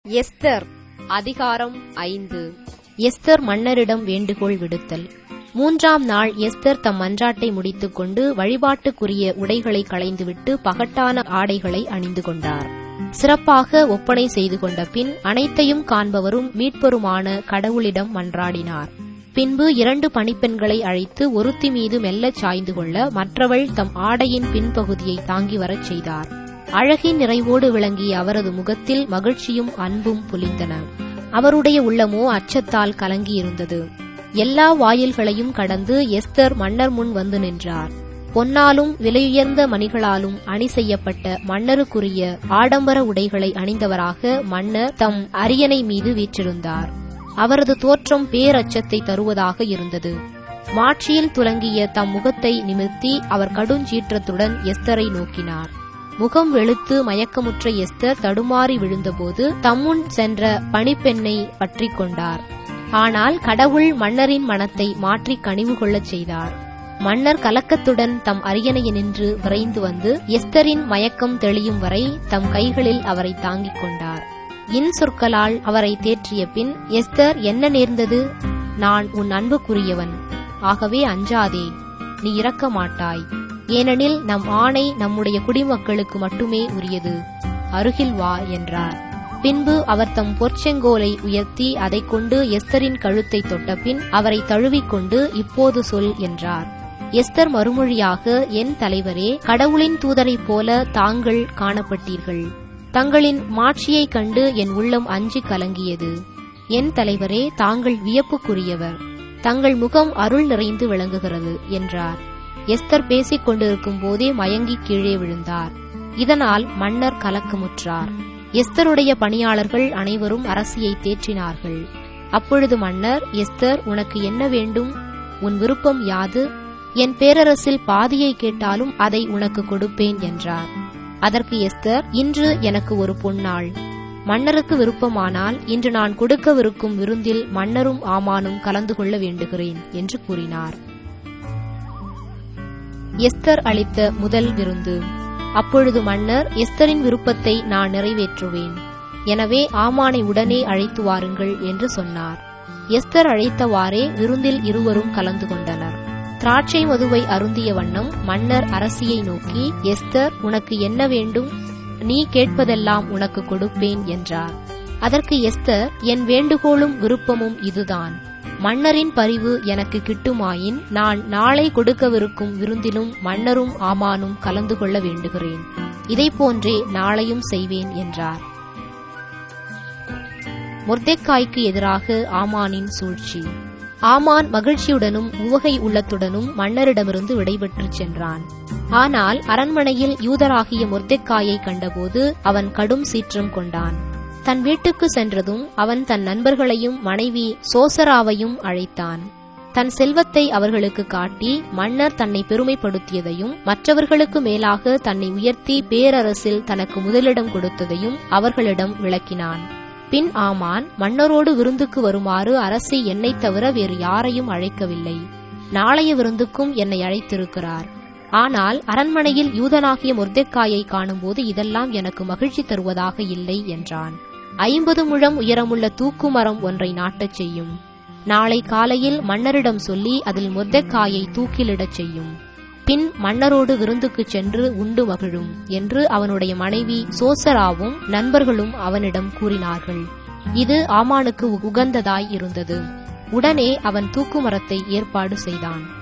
Esther அதிகாரம் ஐந்து Esther மன்னரிடம் வேண்டுகோள் விடுத்தல் மூன்றாம் நாள் எஸ்தர் தம் மன்றாட்டை முடித்துக் கொண்டு வழிபாட்டுக்குரிய உடைகளை களைந்துவிட்டு பகட்டான ஆடைகளை அணிந்து கொண்டார் சிறப்பாக ஒப்பனை செய்து கொண்ட பின் அனைத்தையும் காண்பவரும் மீட்பருமான கடவுளிடம் மன்றாடினார் பின்பு இரண்டு பணிப்பெண்களை அழைத்து ஒருத்தி மீது மெல்லச் சாய்ந்து கொள்ள மற்றவள் தம் ஆடையின் பின்பகுதியை தாங்கி வரச் செய்தார் அழகின் நிறைவோடு விளங்கிய அவரது முகத்தில் மகிழ்ச்சியும் அன்பும் பொலிந்தன அவருடைய உள்ளமோ அச்சத்தால் கலங்கியிருந்தது எல்லா வாயில்களையும் கடந்து எஸ்தர் மன்னர் முன் வந்து நின்றார் பொன்னாலும் விலையுயர்ந்த மணிகளாலும் அணி செய்யப்பட்ட மன்னருக்குரிய ஆடம்பர உடைகளை அணிந்தவராக மன்னர் தம் அரியணை மீது வீற்றிருந்தார் அவரது தோற்றம் பேரச்சத்தை தருவதாக இருந்தது மாட்சியில் துலங்கிய தம் முகத்தை நிமிர்த்தி அவர் கடுஞ்சீற்றத்துடன் எஸ்தரை நோக்கினார் முகம் வெளுத்து மயக்கமுற்ற எஸ்தர் தடுமாறி விழுந்தபோது தம்முன் சென்ற பணிப்பெண்ணை பற்றி கொண்டார் ஆனால் கடவுள் மன்னரின் மனத்தை மாற்றி கனிவு கொள்ளச் செய்தார் மன்னர் கலக்கத்துடன் தம் அரியணையினின்று விரைந்து வந்து எஸ்தரின் மயக்கம் தெளியும் வரை தம் கைகளில் அவரை தாங்கிக் கொண்டார் இன் சொற்களால் அவரை தேற்றிய பின் எஸ்தர் என்ன நேர்ந்தது நான் உன் அன்புக்குரியவன் ஆகவே அஞ்சாதே நீ இறக்க மாட்டாய் ஏனெனில் நம் ஆணை நம்முடைய குடிமக்களுக்கு மட்டுமே உரியது அருகில் வா என்றார் பின்பு அவர் தம் பொற்செங்கோலை உயர்த்தி அதைக் கொண்டு எஸ்தரின் கழுத்தை தொட்டபின் அவரை தழுவிக்கொண்டு இப்போது சொல் என்றார் எஸ்தர் மறுமொழியாக என் தலைவரே கடவுளின் தூதரைப் போல தாங்கள் காணப்பட்டீர்கள் தங்களின் மாட்சியைக் கண்டு என் உள்ளம் அஞ்சி கலங்கியது என் தலைவரே தாங்கள் வியப்புக்குரியவர் தங்கள் முகம் அருள் நிறைந்து விளங்குகிறது என்றார் எஸ்தர் பேசிக் கொண்டிருக்கும் போதே மயங்கி கீழே விழுந்தார் இதனால் மன்னர் கலக்கமுற்றார் எஸ்தருடைய பணியாளர்கள் அனைவரும் அரசியை தேற்றினார்கள் அப்பொழுது மன்னர் எஸ்தர் உனக்கு என்ன வேண்டும் உன் விருப்பம் யாது என் பேரரசில் பாதியை கேட்டாலும் அதை உனக்கு கொடுப்பேன் என்றார் அதற்கு எஸ்தர் இன்று எனக்கு ஒரு பொன்னாள் மன்னருக்கு விருப்பமானால் இன்று நான் கொடுக்கவிருக்கும் விருந்தில் மன்னரும் ஆமானும் கலந்து கொள்ள வேண்டுகிறேன் என்று கூறினார் எஸ்தர் அளித்த முதல் விருந்து அப்பொழுது மன்னர் எஸ்தரின் விருப்பத்தை நான் நிறைவேற்றுவேன் எனவே ஆமானை உடனே அழைத்து வாருங்கள் என்று சொன்னார் எஸ்தர் அழைத்தவாறே விருந்தில் இருவரும் கலந்து கொண்டனர் திராட்சை மதுவை அருந்திய வண்ணம் மன்னர் அரசியை நோக்கி எஸ்தர் உனக்கு என்ன வேண்டும் நீ கேட்பதெல்லாம் உனக்கு கொடுப்பேன் என்றார் அதற்கு எஸ்தர் என் வேண்டுகோளும் விருப்பமும் இதுதான் மன்னரின் பரிவு எனக்கு கிட்டுமாயின் நான் நாளை கொடுக்கவிருக்கும் விருந்திலும் மன்னரும் ஆமானும் கலந்து கொள்ள வேண்டுகிறேன் இதை போன்றே நாளையும் செய்வேன் என்றார் முர்தெக்காய்க்கு எதிராக ஆமானின் சூழ்ச்சி ஆமான் மகிழ்ச்சியுடனும் உவகை உள்ளத்துடனும் மன்னரிடமிருந்து விடைபெற்றுச் சென்றான் ஆனால் அரண்மனையில் யூதராகிய முர்தெக்காயை கண்டபோது அவன் கடும் சீற்றம் கொண்டான் தன் வீட்டுக்கு சென்றதும் அவன் தன் நண்பர்களையும் மனைவி சோசராவையும் அழைத்தான் தன் செல்வத்தை அவர்களுக்கு காட்டி மன்னர் தன்னை பெருமைப்படுத்தியதையும் மற்றவர்களுக்கு மேலாக தன்னை உயர்த்தி பேரரசில் தனக்கு முதலிடம் கொடுத்ததையும் அவர்களிடம் விளக்கினான் பின் ஆமான் மன்னரோடு விருந்துக்கு வருமாறு அரசி என்னைத் தவிர வேறு யாரையும் அழைக்கவில்லை நாளைய விருந்துக்கும் என்னை அழைத்திருக்கிறார் ஆனால் அரண்மனையில் யூதனாகிய முர்தெக்காயை காணும்போது இதெல்லாம் எனக்கு மகிழ்ச்சி தருவதாக இல்லை என்றான் ஐம்பது முழம் உயரமுள்ள தூக்கு மரம் ஒன்றை நாட்டச் செய்யும் நாளை காலையில் மன்னரிடம் சொல்லி அதில் முர்தெக்காயை தூக்கிலிடச் செய்யும் பின் மன்னரோடு விருந்துக்குச் சென்று உண்டு மகிழும் என்று அவனுடைய மனைவி சோசராவும் நண்பர்களும் அவனிடம் கூறினார்கள் இது ஆமானுக்கு உகந்ததாய் இருந்தது உடனே அவன் தூக்குமரத்தை ஏற்பாடு செய்தான்